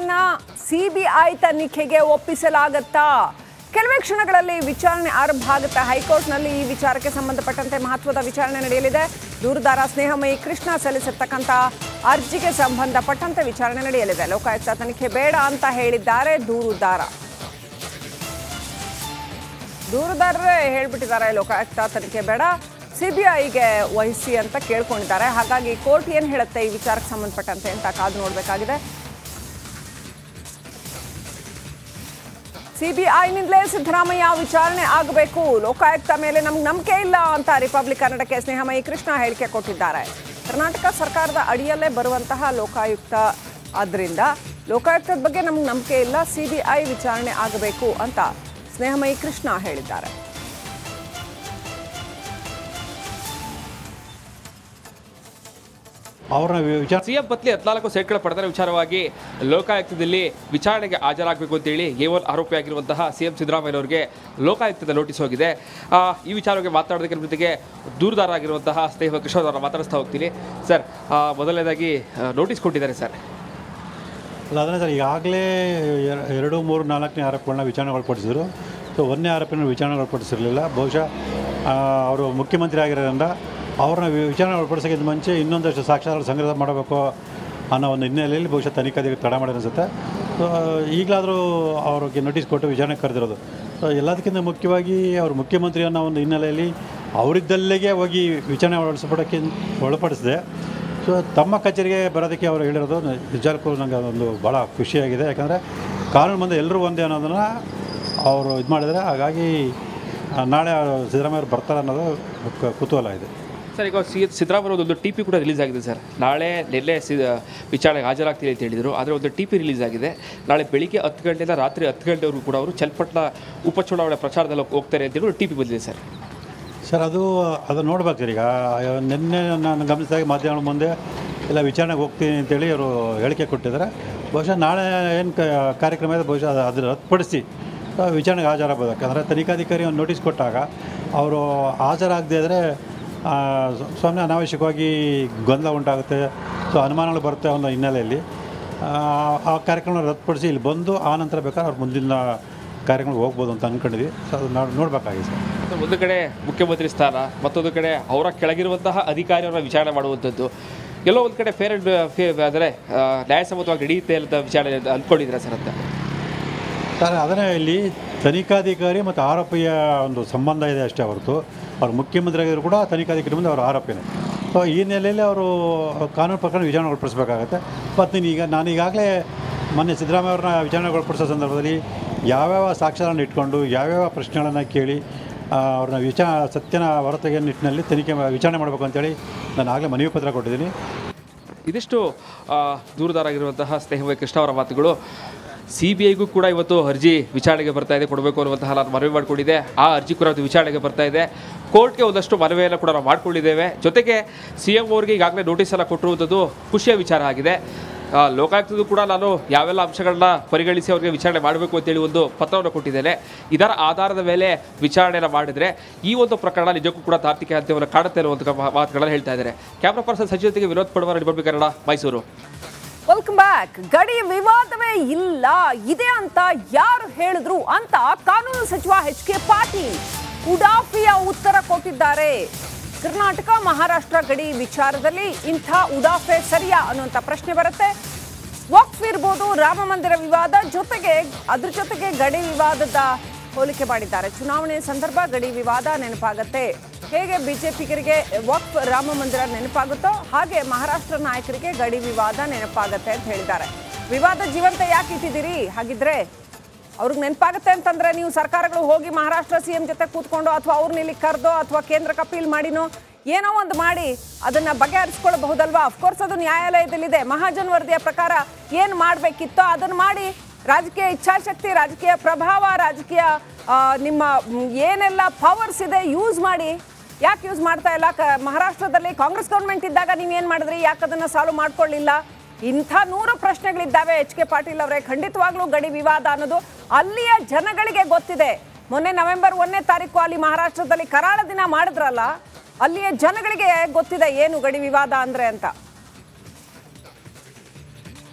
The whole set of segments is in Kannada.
ಪ್ರಕರಣವನ್ನ ಸಿಬಿಐ ತನಿಖೆಗೆ ಒಪ್ಪಿಸಲಾಗತ್ತಾ ಕೆಲವೇ ಕ್ಷಣಗಳಲ್ಲಿ ವಿಚಾರಣೆ ಆರಂಭ ಆಗುತ್ತೆ ಹೈಕೋರ್ಟ್ನಲ್ಲಿ ಈ ವಿಚಾರಕ್ಕೆ ಸಂಬಂಧಪಟ್ಟಂತೆ ಮಹತ್ವದ ವಿಚಾರಣೆ ನಡೆಯಲಿದೆ ದೂರುದಾರ ಸ್ನೇಹಮಯಿ ಕೃಷ್ಣ ಸಲ್ಲಿಸಿರ್ತಕ್ಕಂಥ ಅರ್ಜಿಗೆ ಸಂಬಂಧಪಟ್ಟಂತೆ ವಿಚಾರಣೆ ನಡೆಯಲಿದೆ ಲೋಕಾಯುಕ್ತ ತನಿಖೆ ಬೇಡ ಅಂತ ಹೇಳಿದ್ದಾರೆ ದೂರುದಾರ ದೂರುದಾರರೇ ಹೇಳ್ಬಿಟ್ಟಿದ್ದಾರೆ ಲೋಕಾಯುಕ್ತ ತನಿಖೆ ಬೇಡ ಸಿಬಿಐಗೆ ವಹಿಸಿ ಅಂತ ಕೇಳ್ಕೊಂಡಿದ್ದಾರೆ ಹಾಗಾಗಿ ಕೋರ್ಟ್ ಏನು ಹೇಳುತ್ತೆ ಈ ವಿಚಾರಕ್ಕೆ ಸಂಬಂಧಪಟ್ಟಂತೆ ಅಂತ ಕಾದು ನೋಡಬೇಕಾಗಿದೆ ಸಿಬಿಐನಿಂದಲೇ ಸಿದ್ದರಾಮಯ್ಯ ವಿಚಾರಣೆ ಆಗಬೇಕು ಲೋಕಾಯುಕ್ತ ಮೇಲೆ ನಮ್ಗೆ ನಂಬಿಕೆ ಇಲ್ಲ ಅಂತ ರಿಪಬ್ಲಿಕ್ ಕನ್ನಡಕ್ಕೆ ಸ್ನೇಹಮಯಿ ಕೃಷ್ಣ ಹೇಳಿಕೆ ಕೊಟ್ಟಿದ್ದಾರೆ ಕರ್ನಾಟಕ ಸರ್ಕಾರದ ಅಡಿಯಲ್ಲೇ ಬರುವಂತಹ ಲೋಕಾಯುಕ್ತ ಆದ್ರಿಂದ ಲೋಕಾಯುಕ್ತದ ಬಗ್ಗೆ ನಮ್ಗೆ ನಂಬಿಕೆ ಇಲ್ಲ ಸಿಬಿಐ ವಿಚಾರಣೆ ಆಗಬೇಕು ಅಂತ ಸ್ನೇಹಮಯಿ ಕೃಷ್ಣ ಹೇಳಿದ್ದಾರೆ ಅವ್ರನ್ನ ವಿಚಾರ ಸಿಎಂ ಪತ್ನಿ ಹದಿನಾಲ್ಕು ಸೈಟ್ಗಳ ಪಡೆದ ವಿಚಾರವಾಗಿ ಲೋಕಾಯುಕ್ತದಲ್ಲಿ ವಿಚಾರಣೆಗೆ ಹಾಜರಾಗಬೇಕು ಅಂತೇಳಿ ಎ ಒನ್ ಆರೋಪಿಯಾಗಿರುವಂತಹ ಸಿಎಂ ಸಿದ್ದರಾಮಯ್ಯನವರಿಗೆ ಲೋಕಾಯುಕ್ತದ ನೋಟಿಸ್ ಹೋಗಿದೆ ಆ, ಈ ವಿಚಾರವಾಗಿ ಮಾತಾಡೋದಕ್ಕೆ ನಮ್ಮ ಜೊತೆಗೆ ದೂರದಾರ ಆಗಿರುವಂತಹ ಸ್ನೇಹ ಕೃಷ್ಣ ಅವರ ಮಾತಾಡಿಸ್ತಾ ಹೋಗ್ತೀನಿ ಸರ್ ಆ, ಮೊದಲನೇದಾಗಿ ನೋಟಿಸ್ ಕೊಟ್ಟಿದ್ದಾರೆ ಸರ್ ಅಲ್ಲ ಅದನ್ನೇ ಸರ್ ಈಗಾಗಲೇ ಎರಡು ಮೂರು ನಾಲ್ಕನೇ ಆರೋಪಗಳನ್ನ ವಿಚಾರಣೆ ಒಳಪಡಿಸಿದ್ರು ಸೊ ಒಂದನೇ ಆರೋಪಿನ ವಿಚಾರಣೆ ಒಳಪಡಿಸಿರಲಿಲ್ಲ ಬಹುಶಃ ಆ, ಅವರು ಮುಖ್ಯಮಂತ್ರಿ ಆಗಿರೋದ್ರಿಂದ ಅವ್ರನ್ನ ವಿ- ವಿಚಾರಣೆ ಒಳಪಡಿಸೋಕ್ಕಿಂತ ಮುಂಚೆ ಇನ್ನೊಂದಷ್ಟು ಸಾಕ್ಷ್ಯಾಧಾರ ಸಂಗ್ರಹ ಮಾಡಬೇಕು ಅನ್ನೋ ಒಂದು ಹಿನ್ನೆಲೆಯಲ್ಲಿ ಬಹುಶಃ ತನಿಖಾಧಿಕಾರಿ ತಡ ಮಾಡಿರೋ ಅನಿಸುತ್ತೆ ಸೊ ಈಗಲಾದರೂ ಅವ್ರಿಗೆ ನೋಟಿಸ್ ಕೊಟ್ಟು ವಿಚಾರಣೆ ಕರೆದಿರೋದು ಸೊ ಎಲ್ಲದಕ್ಕಿಂತ ಮುಖ್ಯವಾಗಿ ಅವರು ಮುಖ್ಯಮಂತ್ರಿ ಅನ್ನೋ ಒಂದು ಹಿನ್ನೆಲೆಯಲ್ಲಿ ಅವರಿದ್ದಲ್ಲಿಗೆ ಹೋಗಿ ವಿಚಾರಣೆ ಒಳಪಡಿಸೋಕ್ಕೆ ಒಳಪಡಿಸಿದೆ ಸೊ ತಮ್ಮ ಕಚೇರಿಗೆ ಬರೋದಕ್ಕೆ ಅವರು ಹೇಳಿರೋದು ನಿಜಕ್ಕೂ ನನಗೆ ಅದೊಂದು ಭಾಳ ಖುಷಿಯಾಗಿದೆ ಯಾಕಂದರೆ ಕಾನೂನು ಮುಂದೆ ಎಲ್ಲರೂ ಒಂದೇ ಅನ್ನೋದನ್ನು ಅವರು ಇದು ಮಾಡಿದರೆ ಹಾಗಾಗಿ ಆ, ನಾಳೆ ಸಿದ್ದರಾಮಯ್ಯ ಅವರು ಬರ್ತಾರೆ ಅನ್ನೋದು ಕು- ಕುತೂಹಲ ಇದೆ ಸರ್ ಈಗ ಸಿ ಸಿದ್ದರಾಮಯ್ಯ ಒಂದು ಟಿ ಪಿ ಕೂಡ ರಿಲೀಸ್ ಆಗಿದೆ ಸರ್ ನಾಳೆ ನಿನ್ನೆ ಸಿ ವಿಚಾರಣೆಗೆ ಹಾಜರಾಗ್ತೀನಿ ಅಂತ ಹೇಳಿದರು ಆದರೆ ಒಂದು ಟಿ ಪಿ ರಿಲೀಸ್ ಆಗಿದೆ ನಾಳೆ ಬೆಳಿಗ್ಗೆ ಹತ್ತು ಗಂಟೆಯಿಂದ ರಾತ್ರಿ ಹತ್ತು ಗಂಟೆವರೆಗೂ ಕೂಡ ಅವರು ಚನ್ನಪಟ್ಟಣ ಉಪಚುನಾವಣೆ ಪ್ರಚಾರದಲ್ಲಿ ಹೋಗ್ತಾರೆ ಅಂತೇಳಿ ಟಿ ಪಿ ಬಂದಿದೆ ಸರ್ ಸರ್ ಅದು ಅದು ನೋಡ್ಬೇಕು ಸರ್ ಈಗ ನಿನ್ನೆ ನಾನು ಗಮನಿಸಿದಾಗ ಮಾಧ್ಯಮಗಳ ಮುಂದೆ ಎಲ್ಲ ವಿಚಾರಣೆಗೆ ಹೋಗ್ತೀನಿ ಅಂತೇಳಿ ಅವರು ಹೇಳಿಕೆ ಕೊಟ್ಟಿದ್ದಾರೆ ಬಹುಶಃ ನಾಳೆ ಏನು ಕಾರ್ಯಕ್ರಮ ಇದೆ ಬಹುಶಃ ಅದು ಅದನ್ನು ರದ್ದುಪಡಿಸಿ ಆ, ವಿಚಾರಣೆಗೆ ಹಾಜರಾಗಬಹುದು ಯಾಕಂದರೆ ತನಿಖಾಧಿಕಾರಿ ಒಂದು ನೋಟಿಸ್ ಕೊಟ್ಟಾಗ ಅವರು ಹಾಜರಾಗದೇ ಇದ್ದರೆ ಸುಮ್ಮನೆ ಅನಾವಶ್ಯಕವಾಗಿ ಗೊಂದಲ ಉಂಟಾಗುತ್ತೆ ಸೊ ಅನುಮಾನಗಳು ಬರುತ್ತೆ ಅನ್ನೋ ಹಿನ್ನೆಲೆಯಲ್ಲಿ ಆ, ಆ ಕಾರ್ಯಕ್ರಮ ರದ್ದುಪಡಿಸಿ ಇಲ್ಲಿ ಬಂದು ಆ ನಂತರ ಬೇಕಾದ್ರೆ ಅವ್ರು ಮುಂದಿನ ಕಾರ್ಯಕ್ರಮಕ್ಕೆ ಹೋಗ್ಬೋದು ಅಂತ ಅಂದ್ಕೊಂಡಿದ್ವಿ ಸೊ ಅದು ನೋಡಿ ನೋಡಬೇಕಾಗಿದೆ ಸರ್ ಮತ್ತು ಒಂದು ಕಡೆ ಮುಖ್ಯಮಂತ್ರಿ ಸ್ಥಾನ ಮತ್ತೊಂದು ಕಡೆ ಅವರ ಕೆಳಗಿರುವಂತಹ ಅಧಿಕಾರಿಯವರ ವಿಚಾರಣೆ ಮಾಡುವಂಥದ್ದು ಎಲ್ಲೋ ಒಂದು ಕಡೆ ಫೇರ್ ಆ್ಯಂಡ್ ಫೇ ಅಂದರೆ ನ್ಯಾಯಸಮ್ಮತವಾಗಿ ನಡೆಯುತ್ತೆ ಅಂತ ವಿಚಾರಣೆ ಅಂತ ಅಂದ್ಕೊಂಡಿದ್ದೀರಾ ಸರ್ ಅಂತ ಸರ್ ಅದನ್ನೇ ಇಲ್ಲಿ ತನಿಖಾಧಿಕಾರಿ ಮತ್ತು ಆರೋಪಿಯ ಒಂದು ಸಂಬಂಧ ಇದೆ ಅಷ್ಟೇ ಹೊರತು ಅವ್ರು ಮುಖ್ಯಮಂತ್ರಿ ಆಗಿದ್ರು ಕೂಡ ತನಿಖಾಧಿಕಾರಿ ಮುಂದೆ ಅವ್ರ ಆರೋಪಿನೇ ಸೊ ಈ ನೆಲೆಯಲ್ಲಿ ಅವರು ಕಾನೂನು ಪ್ರಕಾರ ವಿಚಾರಣೆ ಒಳಪಡಿಸಬೇಕಾಗತ್ತೆ ಮತ್ತು ಈಗ ನಾನು ಈಗಾಗಲೇ ಮೊನ್ನೆ ಸಿದ್ದರಾಮಯ್ಯ ಅವ್ರನ್ನ ವಿಚಾರಣೆ ಒಳಪಡಿಸೋ ಸಂದರ್ಭದಲ್ಲಿ ಯಾವ್ಯಾವ ಸಾಕ್ಷ್ಯಗಳನ್ನು ಇಟ್ಕೊಂಡು ಯಾವ್ಯಾವ ಪ್ರಶ್ನೆಗಳನ್ನು ಕೇಳಿ ಆ, ಅವ್ರನ್ನ ವಿಚಾರ ಸತ್ಯನ ಹೊರತೆಗೆಯೋ ನಿಟ್ಟಿನಲ್ಲಿ ತನಿಖೆ ಮಾ- ವಿಚಾರಣೆ ಮಾಡಬೇಕು ಅಂತೇಳಿ ನಾನು ಆಗಲೇ ಮನವಿ ಪತ್ರ ಕೊಟ್ಟಿದ್ದೀನಿ ಇದಿಷ್ಟು ಆ, ದೂರದಾರಾಗಿರುವಂತಹ ಸ್ನೇಹಮಯ ಕೃಷ್ಣ ಅವರ ಮಾತುಗಳು ಸಿ ಬಿ ಐಗೂ ಕೂಡ ಇವತ್ತು ಅರ್ಜಿ ವಿಚಾರಣೆಗೆ ಬರ್ತಾ ಇದೆ ಕೊಡಬೇಕು ಅನ್ನುವಂತಹ ನಾನು ಮನವಿ ಮಾಡಿಕೊಂಡಿದ್ದೆ ಆ ಅರ್ಜಿ ಕೂಡ ಇವತ್ತು ವಿಚಾರಣೆಗೆ ಬರ್ತಾ ಇದೆ ಕೋರ್ಟ್ಗೆ ಒಂದಷ್ಟು ಮನವಿಯನ್ನು ಕೂಡ ನಾವು ಮಾಡ್ಕೊಂಡಿದ್ದೇವೆ ಜೊತೆಗೆ ಸಿ ಎಂ ಅವರಿಗೆ ಈಗಾಗಲೇ ನೋಟಿಸ್ ಎಲ್ಲ ಕೊಟ್ಟಿರುವಂಥದ್ದು ಖುಷಿಯ ವಿಚಾರ ಆಗಿದೆ ಆ, ಲೋಕಾಯುಕ್ತದ್ದು ಕೂಡ ನಾನು ಯಾವೆಲ್ಲ ಅಂಶಗಳನ್ನ ಪರಿಗಣಿಸಿ ಅವರಿಗೆ ವಿಚಾರಣೆ ಮಾಡಬೇಕು ಅಂತೇಳಿ ಒಂದು ಪತ್ರವನ್ನು ಕೊಟ್ಟಿದ್ದೇನೆ ಇದರ ಆಧಾರದ ಮೇಲೆ ವಿಚಾರಣೆಯನ್ನು ಮಾಡಿದರೆ ಈ ಒಂದು ಪ್ರಕರಣ ನಿಜಕ್ಕೂ ಕೂಡ ತಾರ್ಕಿಕ ಅಂತ್ಯವನ್ನು ಕಾಣುತ್ತೆ ಅನ್ನುವಂಥ ಮಾತುಗಳನ್ನು ಹೇಳ್ತಾ ಇದ್ದಾರೆ ಕ್ಯಾಮ್ರಾ ಪರ್ಸನ್ ಸಚಿವ ಜೊತೆಗೆ ವಿನೋದ್ ಪಡವರ Republic Kannada Mysuru welcome back ಗಡಿ ವಿವಾದವೇ ಇಲ್ಲ ಇದೆ ಅಂತ ಯಾರು ಹೇಳಿದ್ರು ಅಂತ ಕಾನೂನು ಸಚಿವ ಎಚ್ ಕೆ ಪಾಟೀಲ್ ಉಡಾಫಿಯ ಉತ್ತರ ಕೊಟ್ಟಿದ್ದಾರೆ ಕರ್ನಾಟಕ ಮಹಾರಾಷ್ಟ್ರ ಗಡಿ ವಿಚಾರದಲ್ಲಿ ಇಂಥ ಉಡಾಫೆ ಸರಿಯಾ ಅನ್ನುವಂಥ ಪ್ರಶ್ನೆ ಬರುತ್ತೆ ವಕ್ಫ್ ಇರ್ಬೋದು ರಾಮ ಮಂದಿರ ವಿವಾದ ಜೊತೆಗೆ ಅದ್ರ ಜೊತೆಗೆ ಗಡಿ ವಿವಾದದ ಹೋಲಿಕೆ ಮಾಡಿದ್ದಾರೆ ಚುನಾವಣೆ ಸಂದರ್ಭ ಗಡಿ ವಿವಾದ ನೆನಪಾಗತ್ತೆ ಹೇಗೆ ಬಿಜೆಪಿಗರಿಗೆ ವಕ್ಫ್ ರಾಮ ಮಂದಿರ ನೆನಪಾಗುತ್ತೋ ಹಾಗೆ ಮಹಾರಾಷ್ಟ್ರ ನಾಯಕರಿಗೆ ಗಡಿ ವಿವಾದ ನೆನಪಾಗತ್ತೆ ಅಂತ ಹೇಳಿದ್ದಾರೆ ವಿವಾದ ಜೀವಂತ ಯಾಕೆ ಇಟ್ಟಿದ್ದೀರಿ ಹಾಗಿದ್ರೆ ಅವ್ರಿಗೆ ನೆನಪಾಗುತ್ತೆ ಅಂತಂದ್ರೆ ನೀವು ಸರ್ಕಾರಗಳು ಹೋಗಿ ಮಹಾರಾಷ್ಟ್ರ ಸಿಎಂ ಜೊತೆ ಕೂತ್ಕೊಂಡು ಅಥವಾ ಅವ್ರನ್ನ ಇಲ್ಲಿ ಕರೆದೋ ಅಥವಾ ಕೇಂದ್ರಕ್ಕೆ ಅಪೀಲ್ ಮಾಡಿನೋ ಏನೋ ಒಂದು ಮಾಡಿ ಅದನ್ನ ಬಗೆಹರಿಸ್ಕೊಳ್ಬಹುದಲ್ವಾ ಅಫ್ಕೋರ್ಸ್ ಅದು ನ್ಯಾಯಾಲಯದಲ್ಲಿದೆ ಮಹಾಜನ್ ವರದಿಯ ಪ್ರಕಾರ ಏನು ಮಾಡಬೇಕಿತ್ತೋ ಅದನ್ನು ಮಾಡಿ ರಾಜಕೀಯ ಇಚ್ಛಾಶಕ್ತಿ ರಾಜಕೀಯ ಪ್ರಭಾವ ರಾಜಕೀಯ ಆ, ನಿಮ್ಮ ಮ್, ಏನೆಲ್ಲ ಪವರ್ಸ್ ಇದೆ ಯೂಸ್ ಮಾಡಿ ಯಾಕೆ ಯೂಸ್ ಮಾಡ್ತಾ ಇಲ್ಲ ಕ ಮಹಾರಾಷ್ಟ್ರದಲ್ಲಿ ಕಾಂಗ್ರೆಸ್ ಗೌರ್ಮೆಂಟ್ ಇದ್ದಾಗ ನೀವೇನು ಮಾಡಿದ್ರಿ ಯಾಕೆ ಅದನ್ನು ಸಾಲ್ವ್ ಮಾಡ್ಕೊಳ್ಳಿಲ್ಲ ಇಂಥ ನೂರು ಪ್ರಶ್ನೆಗಳಿದ್ದಾವೆ ಎಚ್ ಕೆ ಪಾಟೀಲ್ ಅವರೇ ಖಂಡಿತವಾಗ್ಲೂ ಗಡಿ ವಿವಾದ ಅನ್ನೋದು ಅಲ್ಲಿಯ ಜನಗಳಿಗೆ ಗೊತ್ತಿದೆ ಮೊನ್ನೆ ನವೆಂಬರ್ ಒಂದನೇ ತಾರೀಕು ಅಲ್ಲಿ ಮಹಾರಾಷ್ಟ್ರದಲ್ಲಿ ಕರಾಳ ದಿನ ಮಾಡಿದ್ರಲ್ಲ ಅಲ್ಲಿಯ ಜನಗಳಿಗೆ ಗೊತ್ತಿದೆ ಏನು ಗಡಿ ವಿವಾದ ಅಂದ್ರೆ ಅಂತ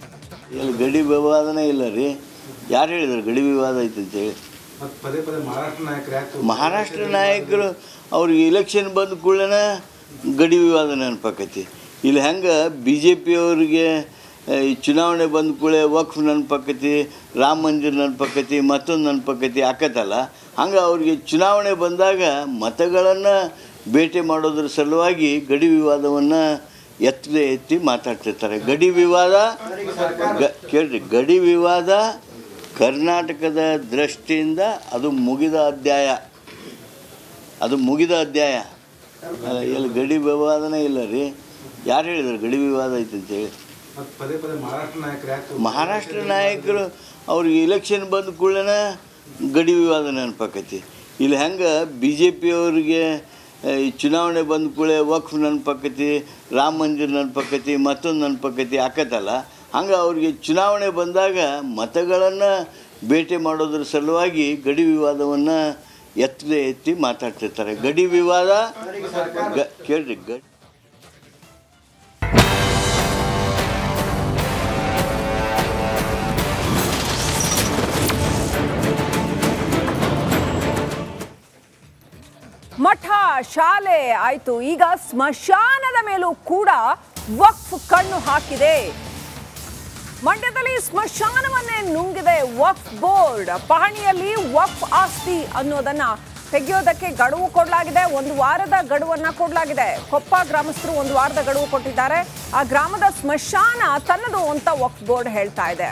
ಇಲ್ಲಿ ಗಡಿ ವಿವಾದನೇ ಇಲ್ಲ ರೀ ಯಾರು ಹೇಳಿದ್ರು ಗಡಿ ವಿವಾದ ಐತೆ ಅಂತೇಳಿ ಮತ್ತು ಪದೇ ಪದೇ ಮಹಾರಾಷ್ಟ್ರ ನಾಯಕರು ಯಾಕೆ ಮಹಾರಾಷ್ಟ್ರ ನಾಯಕರು ಅವ್ರಿಗೆ ಇಲೆಕ್ಷನ್ ಬಂದ ಕೂಡಲೇ ಗಡಿ ವಿವಾದ ನೆನಪಾಕೈತಿ ಇಲ್ಲಿ ಹೆಂಗೆ ಬಿ ಜೆ ಪಿಯವ್ರಿಗೆ ಈ ಚುನಾವಣೆ ಬಂದ ಕೂಡಲೇ ವಕ್ಫ್ ನೆನಪಾಕೈತಿ ರಾಮ ಮಂದಿರ ನೆನಪಾಕೈತಿ ಮತ್ತೊಂದು ನೆನಪಾಕೈತಿ ಆಕತ್ತಲ್ಲ ಹಂಗೆ ಅವ್ರಿಗೆ ಚುನಾವಣೆ ಬಂದಾಗ ಮತಗಳನ್ನು ಭೇಟಿ ಮಾಡೋದ್ರ ಸಲುವಾಗಿ ಗಡಿ ವಿವಾದವನ್ನು ಎತ್ತಲೆ ಎತ್ತಿ ಮಾತಾಡ್ತಿರ್ತಾರೆ ಗಡಿ ವಿವಾದ ಗ ಕೇಳ್ರಿ ಗಡಿ ವಿವಾದ ಕರ್ನಾಟಕದ ದೃಷ್ಟಿಯಿಂದ ಅದು ಮುಗಿದ ಅಧ್ಯಾಯ ಅದು ಮುಗಿದ ಅಧ್ಯಾಯ ಅಲ್ಲ, ಇಲ್ಲಿ ಗಡಿ ವಿವಾದನೇ ಇಲ್ಲ ರೀ ಯಾರು ಹೇಳಿದ್ರು ಗಡಿ ವಿವಾದ ಐತೆ ಅಂತೇಳಿ ಮತ್ತು ಪದೇ ಪದೇ ಮಹಾರಾಷ್ಟ್ರ ನಾಯಕರು ಯಾಕೆ ಮಹಾರಾಷ್ಟ್ರ ನಾಯಕರು ಅವ್ರಿಗೆ ಇಲೆಕ್ಷನ್ ಬಂದ ಕೂಡಲೇ ಗಡಿ ವಿವಾದ ನೆನಪಾಕೈತಿ ಇಲ್ಲಿ ಹೆಂಗೆ ಬಿ ಜೆ ಪಿಯವ್ರಿಗೆ ಈ ಚುನಾವಣೆ ಬಂದ ಕೂಡಲೇ ವಕ್ಫ್ ನೆನಪಾಕೈತಿ ರಾಮ ಮಂದಿರ ನೆನಪಾಕೈತಿ ಮತ್ತೊಂದು ನೆನಪಾಕೈತಿ ಆಕತ್ತಲ್ಲ ಹಂಗೆ ಅವ್ರಿಗೆ ಚುನಾವಣೆ ಬಂದಾಗ ಮತಗಳನ್ನು ಭೇಟಿ ಮಾಡೋದ್ರ ಸಲುವಾಗಿ ಗಡಿ ವಿವಾದವನ್ನು ಎತ್ತಲೆ ಎತ್ತಿ ಮಾತಾಡ್ತಿರ್ತಾರೆ ಗಡಿ ವಿವಾದ ಗ ಕೇಳ್ರಿ ಗಡಿ ಮಠ ಶಾಲೆ ಆಯ್ತು ಈಗ ಸ್ಮಶಾನದ ಮೇಲೂ ಕೂಡ ವಕ್ಫ್ ಕಣ್ಣು ಹಾಕಿದೆ ಮಂಡ್ಯದಲ್ಲಿ ಸ್ಮಶಾನವನ್ನೇ ನುಂಗಿದೆ ವಕ್ಫ್ ಬೋರ್ಡ್ ಪಹಣಿಯಲ್ಲಿ ವಕ್ಫ್ ಆಸ್ತಿ ಅನ್ನೋದನ್ನ ತೆಗೆಯೋದಕ್ಕೆ ಗಡುವು ಕೊಡಲಾಗಿದೆ ಒಂದು ವಾರದ ಗಡುವನ್ನ ಕೊಡಲಾಗಿದೆ ಕೊಪ್ಪ ಗ್ರಾಮಸ್ಥರು ಒಂದು ವಾರದ ಗಡುವು ಕೊಟ್ಟಿದ್ದಾರೆ ಆ ಗ್ರಾಮದ ಸ್ಮಶಾನ ತನ್ನದು ಅಂತ ವಕ್ಫ್ ಬೋರ್ಡ್ ಹೇಳ್ತಾ ಇದೆ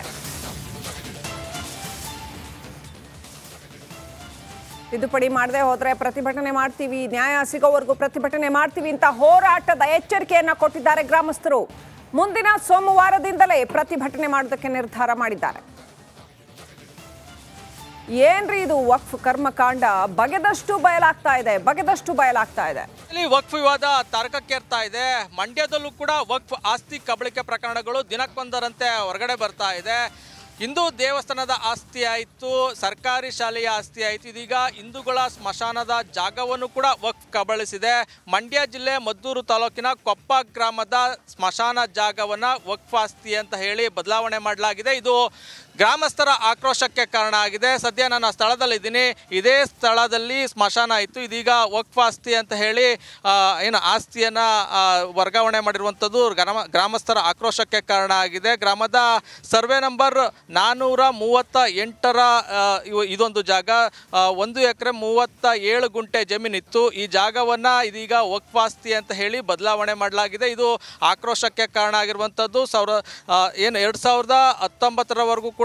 ತಿದ್ದುಪಡಿ ಮಾಡದೆ ಹೋದ್ರೆ ಪ್ರತಿಭಟನೆ ಮಾಡ್ತೀವಿ ನ್ಯಾಯ ಸಿಗೋವರೆಗೂ ಪ್ರತಿಭಟನೆ ಮಾಡ್ತೀವಿ ಅಂತ ಹೋರಾಟದ ಎಚ್ಚರಿಕೆಯನ್ನ ಕೊಟ್ಟಿದ್ದಾರೆ ಗ್ರಾಮಸ್ಥರು ಮುಂದಿನ ಸೋಮವಾರದಿಂದಲೇ ಪ್ರತಿಭಟನೆ ಮಾಡೋದಕ್ಕೆ ನಿರ್ಧಾರ ಮಾಡಿದ್ದಾರೆ ಏನ್ರಿ ಇದು ವಕ್ಫ್ ಕರ್ಮಕಾಂಡ ಬಗೆದಷ್ಟು ಬಯಲಾಗ್ತಾ ಇದೆ ಬಗೆದಷ್ಟು ಬಯಲಾಗ್ತಾ ಇದೆ ಇಲ್ಲಿ ವಕ್ಫ್ ವಿವಾದ ತಾರಕಕ್ಕೇರ್ತಾ ಇದೆ ಮಂಡ್ಯದಲ್ಲೂ ಕೂಡ ವಕ್ಫ್ ಆಸ್ತಿ ಕಬಳಿಕೆ ಪ್ರಕರಣಗಳು ದಿನಕ್ಕೊಂದರಂತೆ ಹೊರಗಡೆ ಬರ್ತಾ ಇದೆ ಹಿಂದೂ ದೇವಸ್ಥಾನದ ಆಸ್ತಿ ಆಯಿತು ಸರ್ಕಾರಿ ಶಾಲೆಯ ಆಸ್ತಿ ಆಯಿತು ಇದೀಗ ಹಿಂದೂಗಳ ಸ್ಮಶಾನದ ಜಾಗವನ್ನು ಕೂಡ ವಕ್ಫ್ ಕಬಳಿಸಿದೆ ಮಂಡ್ಯ ಜಿಲ್ಲೆ ಮದ್ದೂರು ತಾಲೂಕಿನ ಕೊಪ್ಪ ಗ್ರಾಮದ ಸ್ಮಶಾನ ಜಾಗವನ್ನು ವಕ್ಫ್ ಆಸ್ತಿ ಅಂತ ಹೇಳಿ ಬದಲಾವಣೆ ಮಾಡಲಾಗಿದೆ ಇದು ಗ್ರಾಮಸ್ಥರ ಆಕ್ರೋಶಕ್ಕೆ ಕಾರಣ ಆಗಿದೆ ಸದ್ಯ ನಾನು ಆ ಸ್ಥಳದಲ್ಲಿದ್ದೀನಿ ಇದೇ ಸ್ಥಳದಲ್ಲಿ ಸ್ಮಶಾನ ಇತ್ತು ಇದೀಗ ವಕ್ಫ್ ಆಸ್ತಿ ಅಂತ ಹೇಳಿ ಆ, ಏನು ಆಸ್ತಿಯನ್ನು ವರ್ಗಾವಣೆ ಮಾಡಿರುವಂಥದ್ದು ಗ್ರಾಮ ಗ್ರಾಮಸ್ಥರ ಆಕ್ರೋಶಕ್ಕೆ ಕಾರಣ ಆಗಿದೆ ಗ್ರಾಮದ ಸರ್ವೆ ನಂಬರ್ ನಾನ್ನೂರ ಮೂವತ್ತ ಎಂಟರ ಆ, ಇವು- ಇದೊಂದು ಜಾಗ ಆ, ಒಂದು ಎಕರೆ ಮೂವತ್ತ ಏಳು ಗುಂಟೆ ಜಮೀನಿತ್ತು ಈ ಜಾಗವನ್ನು ಇದೀಗ ವಕ್ಫ್ ಆಸ್ತಿ ಅಂತ ಹೇಳಿ ಬದಲಾವಣೆ ಮಾಡಲಾಗಿದೆ ಇದು ಆಕ್ರೋಶಕ್ಕೆ ಕಾರಣ ಆಗಿರುವಂಥದ್ದು ಸಾವಿರ ಆ, ಏನು ಎರಡು ಸಾವಿರದ ಹತ್ತೊಂಬತ್ತರವರೆಗೂ ಕೂಡ